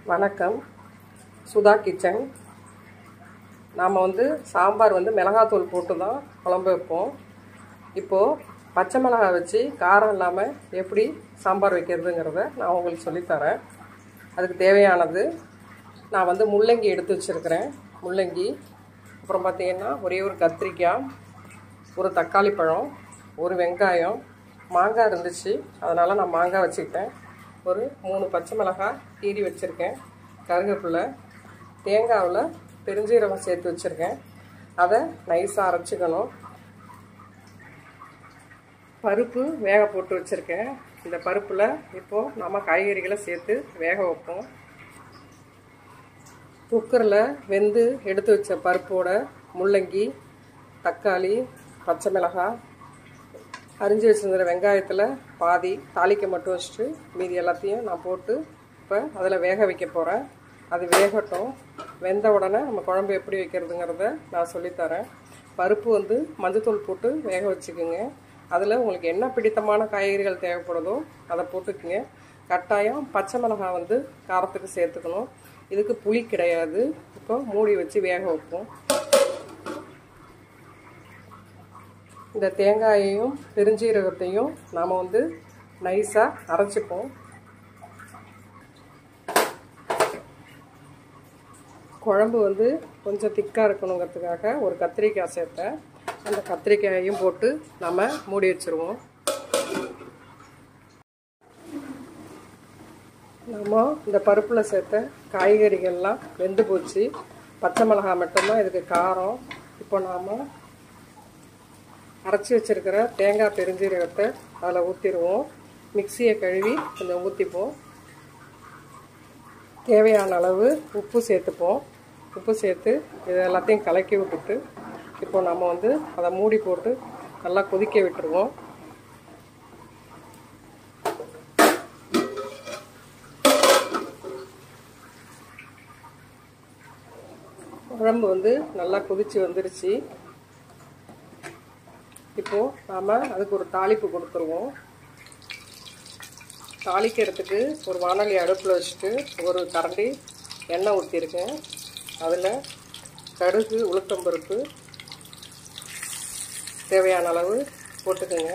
வணக்கம் சுதா கிச்சன் நாம் வந்து சாம்பார் வந்து மிளகாத்தூள் போட்டு தான் குழம்பு வைப்போம் இப்போது பச்சை மிளகாய் வச்சு காரம் இல்லாமல் எப்படி சாம்பார் வைக்கிறதுங்கிறத நான் உங்களுக்கு சொல்லித்தரேன் அதுக்கு தேவையானது நான் வந்து முள்ளங்கி எடுத்து வச்சுருக்கிறேன் முள்ளங்கி அப்புறம் பார்த்திங்கன்னா ஒரே ஒரு கத்திரிக்காய் ஒரு தக்காளி பழம் ஒரு வெங்காயம் மாங்காய் இருந்துச்சு அதனால் நான் மாங்காய் வச்சுக்கிட்டேன் ஒரு மூணு பச்சை மிளகாய் கீறி வச்சுருக்கேன் கருவேப்பிலை தேங்காவில் பெருஞ்சீரகம் சேர்த்து வச்சுருக்கேன் அதை நைஸாக அரைச்சிக்கணும் பருப்பு வேக போட்டு வச்சுருக்கேன் இந்த பருப்பில் இப்போது நம்ம காய்கறிகளை சேர்த்து வேக வைப்போம் குக்கரில் வெந்து எடுத்து வச்ச பருப்போட முள்ளங்கி தக்காளி பச்சை மிளகாய் அரிஞ்சு வச்சுருந்த வெங்காயத்தில் பாதி தாளிக்க மட்டும் வச்சுட்டு மீதி எல்லாத்தையும் நான் போட்டு இப்போ அதில் வேக வைக்க போகிறேன் அது வேகட்டும் வெந்த உடனே நம்ம குழம்பு எப்படி வைக்கிறதுங்கிறத நான் சொல்லித்தரேன் பருப்பு வந்து மஞ்சத்தூள் போட்டு வேக வச்சுக்கோங்க அதில் உங்களுக்கு என்ன பிடித்தமான காய்கறிகள் தேவைப்படுதோ அதை போட்டுக்குங்க கட்டாயம் பச்சை மிளகாய் வந்து காரத்துக்கு சேர்த்துக்கணும் இதுக்கு புளி கிடையாது இப்போ மூடி வச்சு வேக வைப்போம் இந்த தேங்காயையும் பெருஞ்சீரகத்தையும் நாம் வந்து நைஸாக அரைச்சிப்போம் குழம்பு வந்து கொஞ்சம் திக்காக இருக்கணுங்கிறதுக்காக ஒரு கத்திரிக்காய் சேர்த்தேன் அந்த கத்திரிக்காயையும் போட்டு நம்ம மூடி வச்சுருவோம் நம்ம இந்த பருப்பில் சேர்த்த காய்கறிகள்லாம் வெந்து போச்சு பச்சை மிளகாய் மட்டும்தான் இதுக்கு காரம் இப்போ நாம் அரைச்சி வச்சுருக்கிற தேங்காய் பெருஞ்சீரகத்தை அதில் ஊற்றிடுவோம் மிக்சியை கழுவி கொஞ்சம் ஊற்றிப்போம் தேவையான அளவு உப்பு சேர்த்துப்போம் உப்பு சேர்த்து இது எல்லாத்தையும் கலக்கி விட்டுட்டு இப்போ நம்ம வந்து அதை மூடி போட்டு நல்லா கொதிக்க விட்டுருவோம் குழம்பு வந்து நல்லா கொதிச்சு வந்துருச்சு இப்போது நாம் அதுக்கு ஒரு தாளிப்பு கொடுத்துருவோம் தாளிக்கிறதுக்கு ஒரு வானொலி அடுப்பில் வச்சுட்டு ஒரு கரண்டி எண்ணெய் ஊற்றிருக்கேன் அதில் கடுகு உளுத்தம்பருப்பு தேவையான அளவு போட்டுக்கோங்க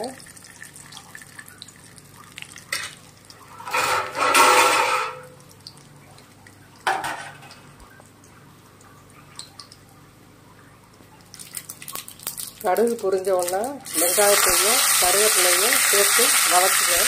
கடுகு புரிஞ்ச உடனே வெங்காயத்தையும் கருவேப்பிலையும் சேர்த்து வதக்குவேன்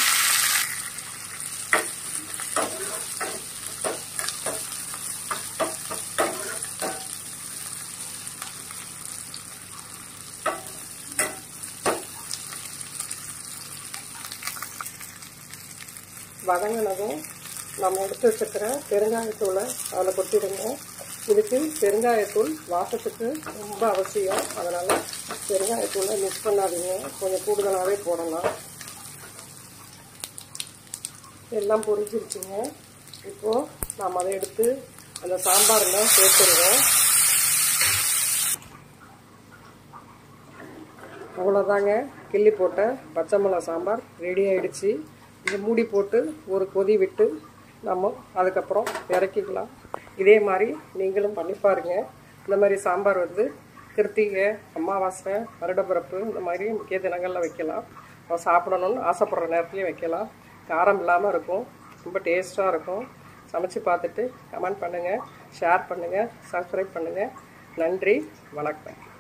வதங்கினதும் நம்ம எடுத்து வச்சுக்கிற பெருங்காயத்தூளை அதில் கொட்டிடுங்க இதுக்கு பெருங்காயத்தூள் வாசத்துக்கு ரொம்ப அவசியம் அதனால் பெருங்காயத்தூளை மிக்ஸ் பண்ணாதீங்க கொஞ்சம் கூடுதலாகவே போடலாம் எல்லாம் பொரிஞ்சிருச்சுங்க இப்போது நாம் அதை எடுத்து அந்த சாம்பாரில் சேர்த்துருவோம் அவ்வளோதாங்க கிள்ளி போட்ட பச்சை மிளகா சாம்பார் ரெடி ஆகிடுச்சு இதை மூடி போட்டு ஒரு கொதி விட்டு நம்ம அதுக்கப்புறம் இறக்கிக்கலாம் இதே மாதிரி நீங்களும் பண்ணி பாருங்கள் இந்த மாதிரி சாம்பார் வந்து கிருத்திகை அமாவாசை வருடப்பிறப்பு இந்த மாதிரி முக்கிய தினங்களில் வைக்கலாம் நம்ம சாப்பிடணும்னு ஆசைப்படுற நேரத்துலையும் வைக்கலாம் காரம் இல்லாமல் இருக்கும் ரொம்ப டேஸ்ட்டாக இருக்கும் சமைச்சு பார்த்துட்டு கமெண்ட் பண்ணுங்கள் ஷேர் பண்ணுங்கள் சப்ஸ்கிரைப் பண்ணுங்கள் நன்றி வணக்கம்